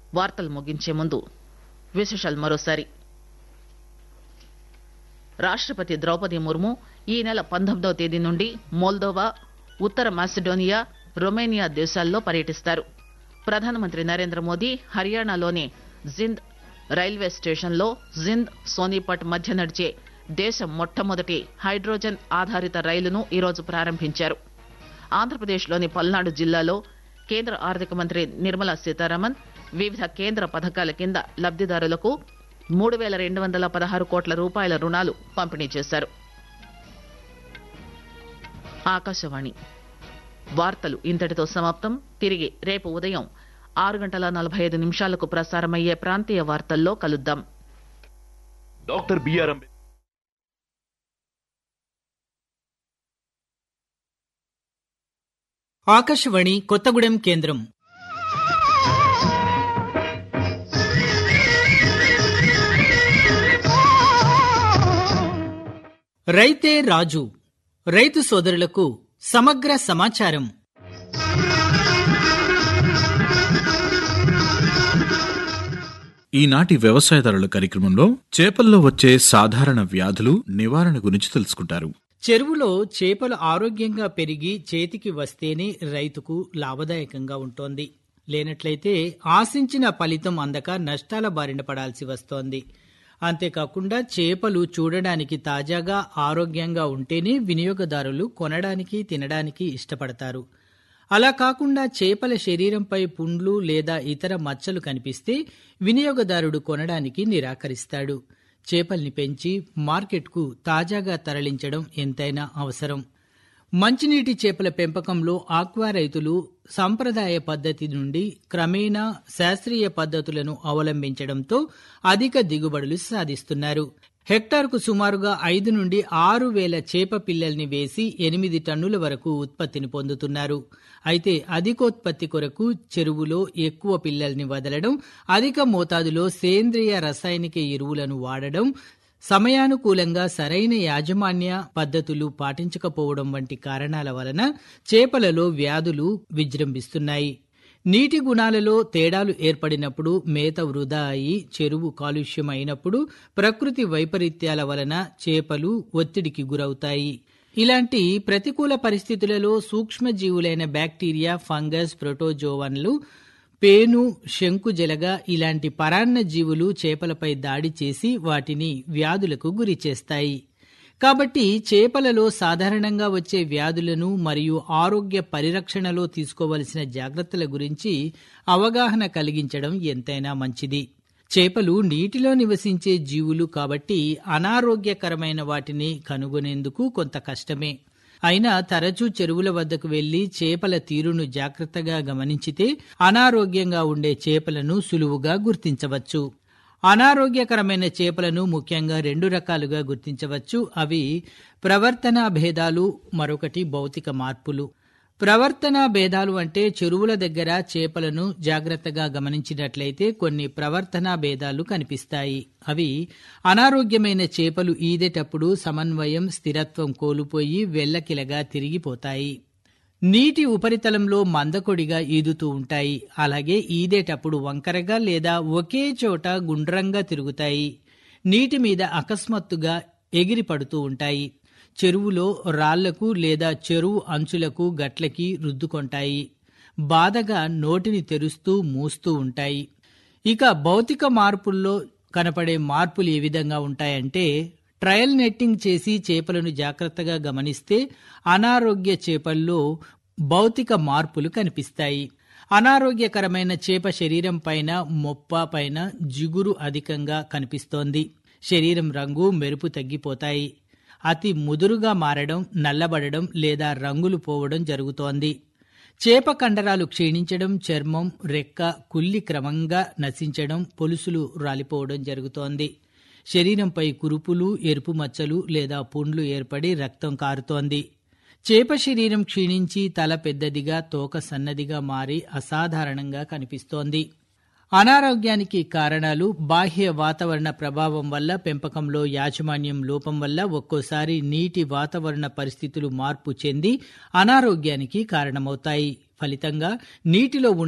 వార్తలు ముగించే ముందు విశేషాలు మరోసారి రాష్టపతి ద్రౌపది ముర్ము ఈ నెల పంతొమ్మిదవ తేదీ నుండి మోల్దోవా ఉత్తర మాసిడోనియా రొమేనియా దేశాల్లో పర్యటిస్తారు ప్రధానమంత్రి నరేంద్ర మోదీ హర్యానాలోని జింద్ రైల్వే స్టేషన్లో జింద్ సోనీపట్ మధ్య నడిచే దేశ మొట్టమొదటి హైడ్రోజన్ ఆధారిత రైలును ఈరోజు ప్రారంభించారు ఆంధ్రప్రదేశ్లోని పల్నాడు జిల్లాలో కేంద్ర ఆర్థిక మంత్రి నిర్మలా సీతారామన్ వివిధ కేంద్ర పథకాల కింద లబ్దిదారులకు మూడు వేల రెండు వందల పదహారు కోట్ల రూపాయల రుణాలు పంపిణీ చేశారు ఆకాశవాణి వార్తలు ఇంతటితో సమాప్తం తిరిగి రేపు ఉదయం ఆరు గంటల నలభై ఐదు నిమిషాలకు ప్రసారమయ్యే ప్రాంతీయ వార్తల్లో కలుద్దాం డాక్టర్ బిఆర్ అంబేద్కర్ ఆకాశవాణి కొత్తగూడెం కేంద్రం రైతే రాజు రైతు సోదరులకు సమగ్ర సమాచారం ఈనాటి వ్యవసాయదారుల కార్యక్రమంలో చేపల్లో వచ్చే సాధారణ వ్యాధులు నివారణ గురించి తెలుసుకుంటారు చెరువులో చేపలు ఆరోగ్యంగా పెరిగి చేతికి వస్తేనే రైతుకు లాభదాయకంగా ఉంటోంది లేనట్లయితే ఆశించిన ఫలితం అందక నష్టాల బారిన పడాల్సి వస్తోంది అంతేకాకుండా చేపలు చూడడానికి తాజాగా ఆరోగ్యంగా ఉంటేనే వినియోగదారులు కొనడానికి తినడానికి ఇష్టపడతారు అలా కాకుండా చేపల శరీరంపై పుండ్లు లేదా ఇతర మచ్చలు కనిపిస్తే వినియోగదారుడు కొనడానికి నిరాకరిస్తాడు చేపల్ని పెంచి మార్కెట్కు తాజాగా తరలించడం ఎంతైనా అవసరం మంచినీటి చేపల పెంపకంలో ఆక్వా రైతులు సంప్రదాయ పద్ధతి నుండి క్రమేణా శాస్త్రీయ పద్ధతులను అవలంబించడంతో అధిక దిగుబడులు సాధిస్తున్నారు హెక్టార్కు సుమారుగా ఐదు నుండి ఆరు వేల చేప పిల్లల్ని వేసి ఎనిమిది టన్నుల వరకు ఉత్పత్తిని పొందుతున్నారు అయితే అధికోత్పత్తి కొరకు చెరువులో ఎక్కువ పిల్లల్ని వదలడం అధిక మోతాదులో సేంద్రియ రసాయనిక ఎరువులను వాడడం సమయానుకూలంగా సరైన యాజమాన్య పద్ధతులు పాటించకపోవడం వంటి కారణాల వలన చేపలలో వ్యాధులు విజృంభిస్తున్నాయి నీటి గుణాలలో తేడాలు ఏర్పడినప్పుడు మేత వృధా అయి చెరువు కాలుష్యం అయినప్పుడు ప్రకృతి వైపరీత్యాల వలన చేపలు ఒత్తిడికి గురవుతాయి ఇలాంటి ప్రతికూల పరిస్థితులలో సూక్ష్మజీవులైన బ్యాక్టీరియా ఫంగస్ ప్రోటోజోవన్లు పేను శంకుజలగ ఇలాంటి పరాన్న జీవులు చేపలపై దాడి చేసి వాటిని వ్యాధులకు గురి చేస్తాయి కాబట్టి చేపలలో సాధారణంగా వచ్చే వ్యాధులను మరియు ఆరోగ్య పరిరక్షణలో తీసుకోవలసిన జాగ్రత్తల గురించి అవగాహన కలిగించడం ఎంతైనా మంచిది చేపలు నీటిలో నివసించే జీవులు కాబట్టి అనారోగ్యకరమైన వాటిని కనుగొనేందుకు కొంత కష్టమే అయినా తరచూ చెరువుల వద్దకు వెళ్లి చేపల తీరును జాగ్రత్తగా గమనించితే అనారోగ్యంగా ఉండే చేపలను సులువుగా గుర్తించవచ్చు అనారోగ్యకరమైన చేపలను ముఖ్యంగా రెండు రకాలుగా గుర్తించవచ్చు అవి ప్రవర్తనా భేదాలు మరొకటి భౌతిక మార్పులు ప్రవర్తనా భేదాలు అంటే చెరువుల దగ్గర చేపలను జాగ్రత్తగా గమనించినట్లయితే కొన్ని ప్రవర్తనా భేదాలు కనిపిస్తాయి అవి అనారోగ్యమైన చేపలు ఈదేటప్పుడు సమన్వయం స్థిరత్వం కోల్పోయి వెల్లకిలగా తిరిగిపోతాయి నీటి ఉపరితలంలో మందకొడిగా ఈదుతూ ఉంటాయి అలాగే ఈదేటప్పుడు వంకరగా లేదా ఒకే చోట గుండ్రంగా తిరుగుతాయి నీటి మీద అకస్మాత్తుగా ఎగిరి పడుతూ ఉంటాయి చెరువులో రాళ్లకు లేదా చెరువు అంచులకు గట్లకి రుద్దుకొంటాయి బాధగా నోటిని తెరుస్తూ మూస్తూ ఉంటాయి ఇక భౌతిక మార్పుల్లో కనపడే మార్పులు ఏ విధంగా ఉంటాయంటే ట్రయల్ నెట్టింగ్ చేసి చేపలను జాగ్రత్తగా గమనిస్తే అనారోగ్య చేపల్లో భౌతిక మార్పులు కనిపిస్తాయి అనారోగ్యకరమైన చేప శరీరం పైన మొప్ప పైన జిగురు అధికంగా కనిపిస్తోంది శరీరం రంగు మెరుపు తగ్గిపోతాయి అతి ముదురుగా మారడం నల్లబడడం లేదా రంగులు పోవడం జరుగుతోంది చేప కండరాలు క్షీణించడం చర్మం రెక్క కుల్లి క్రమంగా నశించడం పొలుసులు రాలిపోవడం జరుగుతోంది శరీరంపై కురుపులు ఎరుపు మచ్చలు లేదా పుండ్లు ఏర్పడి రక్తం కారుతోంది చేప శరీరం క్షీణించి తల పెద్దదిగా తోక సన్నదిగా మారి అసాధారణంగా కనిపిస్తోంది అనారోగ్యానికి కారణాలు బాహ్య వాతావరణ ప్రభావం వల్ల పెంపకంలో యాజమాన్యం లోపం వల్ల ఒక్కోసారి నీటి వాతావరణ పరిస్థితులు మార్పు చెంది అనారోగ్యానికి కారణమవుతాయి ఫలితంగా నీటిలో ఉండే